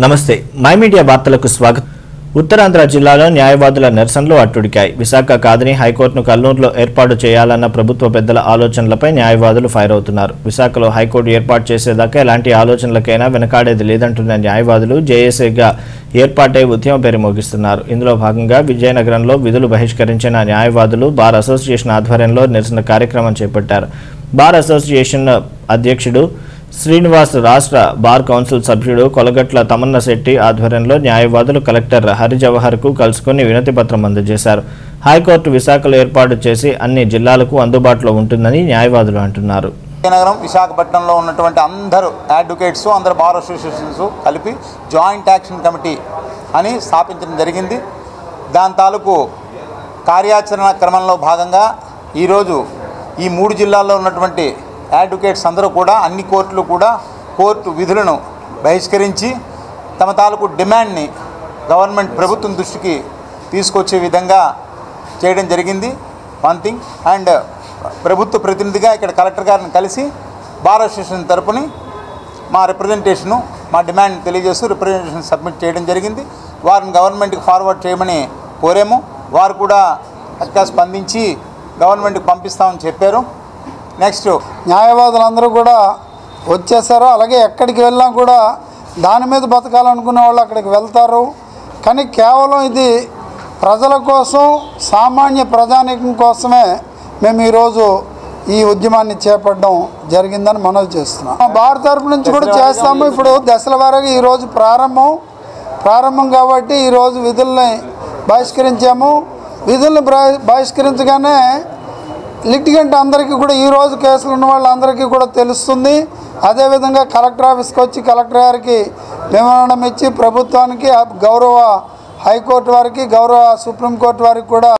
నమస్తే my media వార్తలకు స్వాగతం ఉత్తరాంధ్ర జిల్లాలో న్యాయవాదుల నిరసనలు అట్టుడికాయి విశాఖ కాదని హైకోర్టును కర్నూలులో ఏర్పాటు చేయాలన్న ప్రభుత్వ పెద్దల ఆలోచనలపై న్యాయవాదులు ఫైర్ అవుతున్నారు విశాఖలో హైకోర్టు ఏర్పాటు చేసేదాకా ఎలాంటి ఆలోచనలకైనా వెనకాడేది లేదంటున్న న్యాయవాదులు జేఏసీగా ఏర్పాటై ఉద్యమ పేరు మోగిస్తున్నారు ఇందులో భాగంగా విజయనగరంలో విధులు బహిష్కరించిన న్యాయవాదులు బార్ అసోసియేషన్ ఆధ్వర్యంలో నిరసన కార్యక్రమం చేపట్టారు బార్ అసోసియేషన్ అధ్యక్షుడు శ్రీనివాస్ రాష్ట్ర బార్ కౌన్సిల్ సభ్యుడు కొలగట్ల తమన్న శెట్టి ఆధ్వర్యంలో న్యాయవాదులు కలెక్టర్ హరిజవహర్కు కలుసుకుని వినతి పత్రం అందజేశారు హైకోర్టు విశాఖలో ఏర్పాటు చేసి అన్ని జిల్లాలకు అందుబాటులో ఉంటుందని న్యాయవాదులు అంటున్నారు విజయనగరం విశాఖపట్నంలో ఉన్నటువంటి అందరూ అడ్వకేట్స్ అందరు బార్ అసోసియేషన్స్ కలిపి జాయింట్ యాక్షన్ కమిటీ అని స్థాపించడం జరిగింది దాని తాలూకు కార్యాచరణ క్రమంలో భాగంగా ఈరోజు ఈ మూడు జిల్లాల్లో ఉన్నటువంటి అడ్వకేట్స్ అందరూ కూడా అన్ని కోర్టులు కూడా కోర్టు విధులను బహిష్కరించి తమ తాలూకు డిమాండ్ని గవర్నమెంట్ ప్రభుత్వం దృష్టికి తీసుకొచ్చే విధంగా చేయడం జరిగింది వన్ థింగ్ అండ్ ప్రభుత్వ ప్రతినిధిగా ఇక్కడ కలెక్టర్ గారిని కలిసి బార్ అసోసియేషన్ తరపుని మా రిప్రజెంటేషను మా డిమాండ్ తెలియజేస్తూ రిప్రజెంటేషన్ సబ్మిట్ చేయడం జరిగింది వారిని గవర్నమెంట్కి ఫార్వర్డ్ చేయమని కోరాము వారు కూడా చక్కగా స్పందించి గవర్నమెంట్కి పంపిస్తామని చెప్పారు నెక్స్ట్ న్యాయవాదులందరూ కూడా వచ్చేసారు అలాగే ఎక్కడికి వెళ్ళినా కూడా దాని మీద బతకాలనుకునే వాళ్ళు అక్కడికి వెళ్తారు కానీ కేవలం ఇది ప్రజల కోసం సామాన్య ప్రజానీకం కోసమే మేము ఈరోజు ఈ ఉద్యమాన్ని చేపట్టడం జరిగిందని మనవి చేస్తున్నాం మా బార్ తరపు నుంచి కూడా చేస్తాము ఇప్పుడు దశల వారీగా ఈరోజు ప్రారంభం ప్రారంభం కాబట్టి ఈరోజు విధుల్ని బహిష్కరించాము విధుల్ని బహి- బహిష్కరించగానే లిటిగెంట్ అందరికీ కూడా ఈ రోజు కేసులు ఉన్న వాళ్ళందరికీ కూడా తెలుస్తుంది అదేవిధంగా కలెక్టర్ ఆఫీస్కి వచ్చి కలెక్టర్ గారికి మెమోరాండం ఇచ్చి ప్రభుత్వానికి ఆ గౌరవ హైకోర్టు వారికి గౌరవ సుప్రీంకోర్టు వారికి కూడా